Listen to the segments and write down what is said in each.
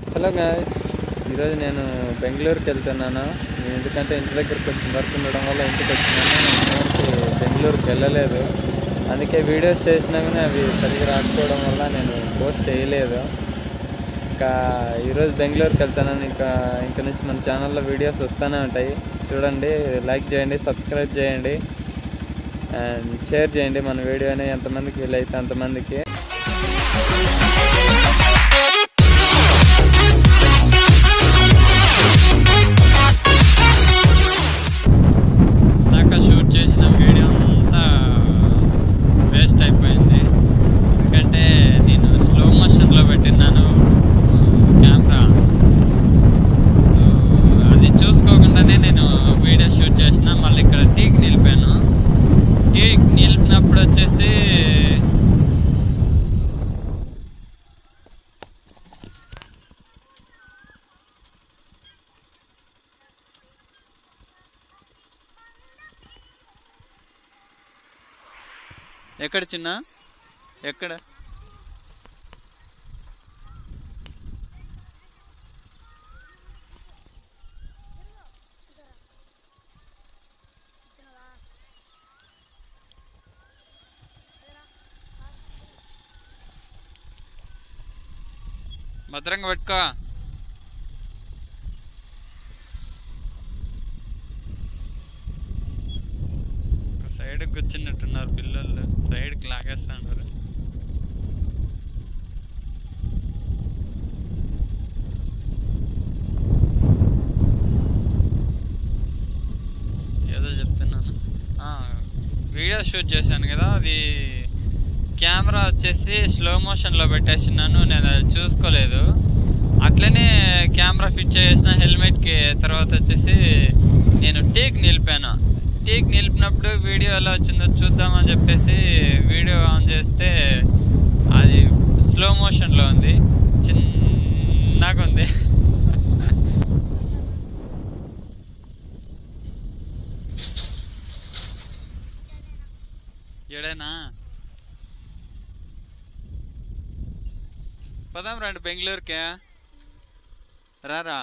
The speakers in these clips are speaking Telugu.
హలో గాయస్ ఈరోజు నేను బెంగళూరుకి వెళ్తున్నాను నేను ఎందుకంటే ఇంటి దగ్గర కొంచెం వర్క్ ఉండడం వల్ల ఇంటికి వచ్చినాను నేను బెంగళూరుకి వెళ్ళలేదు అందుకే వీడియోస్ చేసినా కానీ అవి సరిగ్గా రాకపోవడం వల్ల నేను పోస్ట్ చేయలేదు ఇంకా ఈరోజు బెంగళూరుకి వెళ్తాను ఇంకా ఇంక నుంచి మన ఛానల్లో వీడియోస్ వస్తూనే ఉంటాయి చూడండి లైక్ చేయండి సబ్స్క్రైబ్ చేయండి అండ్ షేర్ చేయండి మన వీడియోని ఎంతమందికి వీలైతే అంతమందికి దాకా షూట్ చేసిన వీడియో అంతా వేస్ట్ అయిపోయింది ఎందుకంటే నేను స్లో మోషన్లో పెట్టినాను కెమెరా సో అది చూసుకోకుండానే నేను వీడియో షూట్ చేసిన మళ్ళీ ఇక్కడ టీకి నిలిపాను టీకి నిలిపినప్పుడు వచ్చేసి ఎక్కడ చిన్న ఎక్కడ భద్రంగా పెట్టుకో ఒక సైడ్ కూర్చున్నట్టున్నారు పిల్లలు సైడ్కి లాగేస్తున్నారు ఏదో చెప్తున్నాను ఆ, వీడియో షూట్ చేశాను కదా అది కెమెరా వచ్చేసి స్లో మోషన్లో పెట్టేసినాను నేను అది చూసుకోలేదు అట్లనే కెమెరా ఫిట్ చేసిన హెల్మెట్కి తర్వాత వచ్చేసి నేను టీక్ నిలిపాను టీక్ నిలిపినప్పుడు వీడియో ఎలా వచ్చిందో చూద్దామని చెప్పేసి వీడియో ఆన్ చేస్తే అది స్లో మోషన్లో ఉంది చిన్నగా ఉంది ఏడైనా పదాం రండి బెంగళూరుకే రారా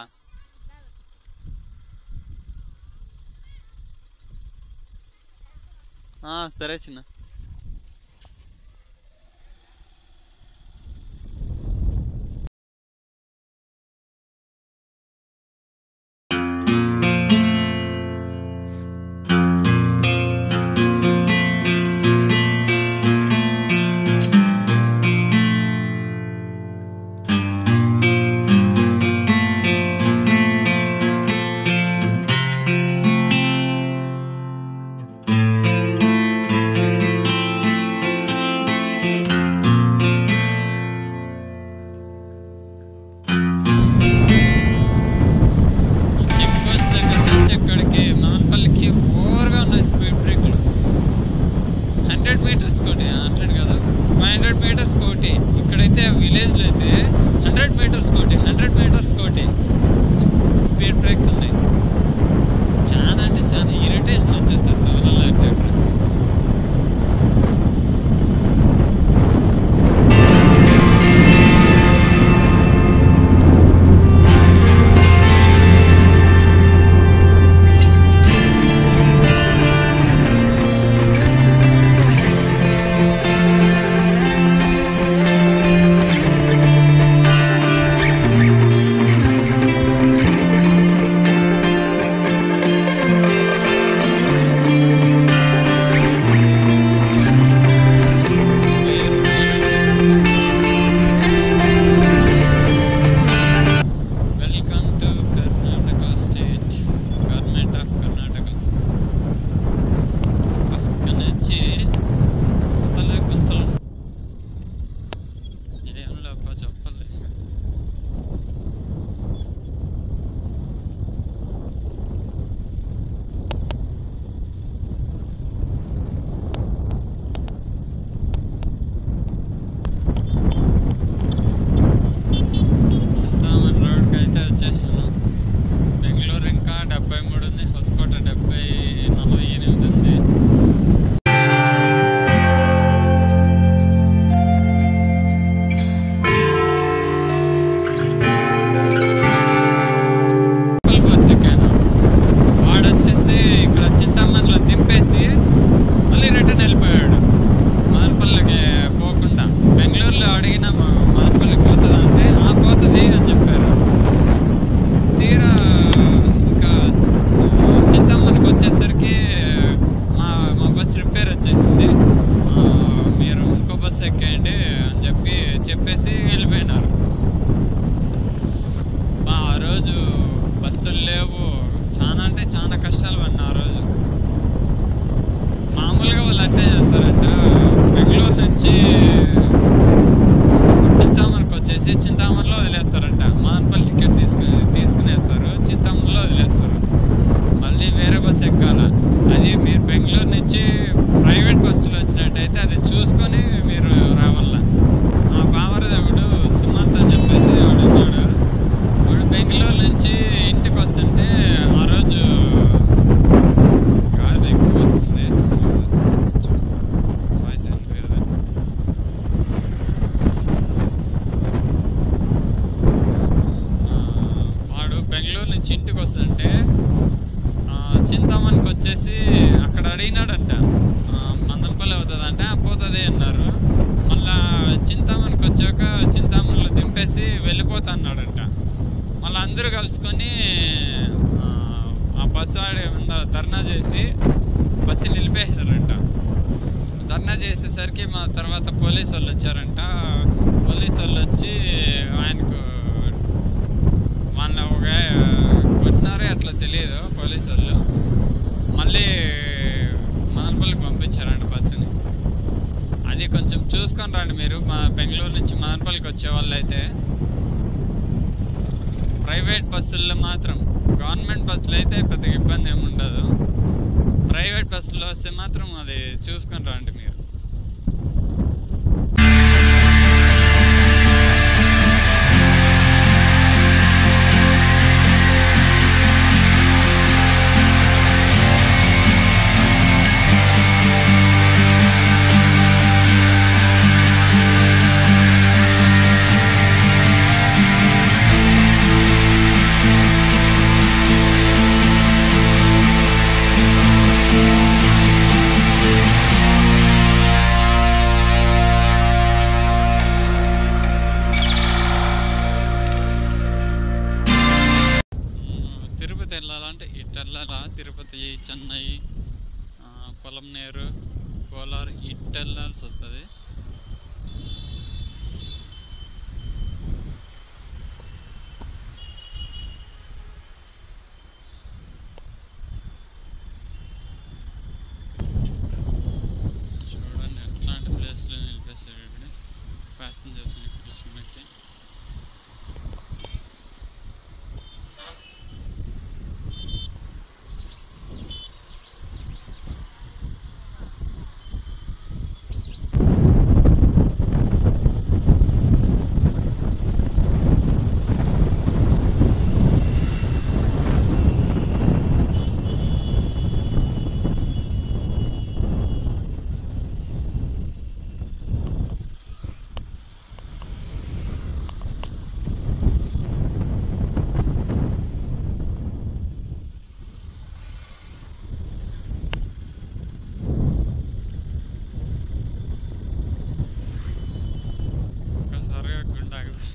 ఆ, సరే చిన్న చెక్ పోస్ట్ దగ్గర నుంచి ఇక్కడికి మాన్పల్లికి ఓవర్గా ఉన్నాయి స్పీడ్ బ్రేక్లు హండ్రెడ్ మీటర్స్ కోటి హండ్రెడ్ కదా ఫైవ్ హండ్రెడ్ మీటర్స్ కోటి ఇక్కడైతే విలేజ్లో అయితే హండ్రెడ్ మీటర్స్ కోటి హండ్రెడ్ మీటర్స్ కోటి స్పీడ్ బ్రేక్స్ ఉన్నాయి చాలా అంటే చాలా ఇరిటేషన్ వచ్చేస్తుంది తోలాలంటే అక్కడ కూర్చున్నాడంట మళ్ళీ అందరూ కలుసుకొని ఆ, ఆ బస్సు ఆడే ముంద ధర్నా చేసి బస్సు నిలిపేశారంట ధర్నా చేసేసరికి మా తర్వాత పోలీసు వాళ్ళు వచ్చారంట పోలీసు వాళ్ళు వచ్చి ఆయనకు వాళ్ళ ఒక కొట్టినారే అట్లా తెలియదు పోలీసు వాళ్ళు మళ్ళీ మదనపల్లికి పంపించారంట బస్సుని అది కొంచెం చూసుకొని రండి మీరు మా బెంగళూరు నుంచి మదనపల్లికి వచ్చే వాళ్ళు అయితే ప్రైవేట్ బస్సుల్లో మాత్రం గవర్నమెంట్ బస్సులు అయితే పెద్దగా ఇబ్బంది ఏమి ఉండదు ప్రైవేట్ బస్సులో వస్తే మాత్రం అది చూసుకొని రండి మీరు మ్మ్. తిరుపతి వెళ్ళాలంటే ఇటు వెళ్ళాలా తిరుపతి చెన్నై ఆ, పొలంనేరు కోలార్ ఇటు వెళ్ళాల్సి వస్తుంది చూడండి ఎట్లాంటి ప్లేస్లో నిలిపేస్తాడు ఇప్పుడు ప్యాసింజర్స్ని కూర్చోబెట్టి ఒక్కసారిగా గుండె ఆగిపోయింది.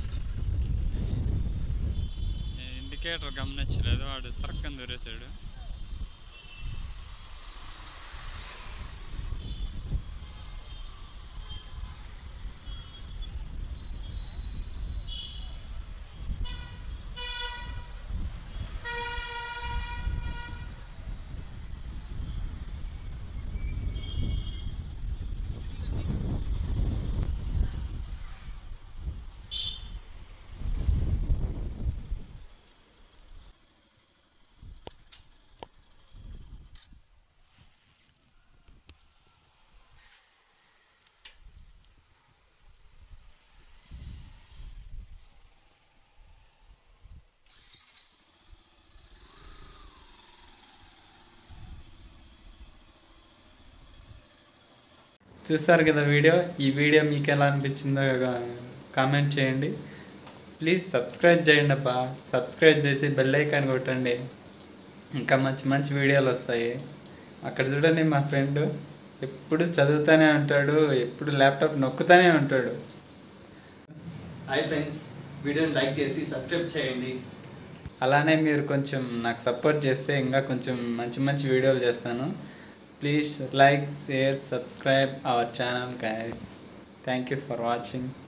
ఏ ఇండికేటర్ గమనించలేదు వాడు సర్కం దూరేశాడు చూస్తారు కదా వీడియో ఈ వీడియో మీకు ఎలా అనిపించిందో కామెంట్ చేయండి ప్లీజ్ సబ్స్క్రైబ్ చేయండి అబ్బా సబ్స్క్రైబ్ చేసి బెల్ ఐకాన్ కొట్టండి ఇంకా మంచి మంచి వీడియోలు వస్తాయి అక్కడ చూడండి మా ఫ్రెండ్ ఎప్పుడు చదువుతూనే ఉంటాడు ఎప్పుడు ల్యాప్టాప్ నొక్కుతూనే ఉంటాడు హాయ్ ఫ్రెండ్స్ వీడియోని లైక్ చేసి సబ్స్క్రైబ్ చేయండి అలానే మీరు కొంచెం నాకు సపోర్ట్ చేస్తే ఇంకా కొంచెం మంచి మంచి వీడియోలు చేస్తాను please like share subscribe our channel guys thank you for watching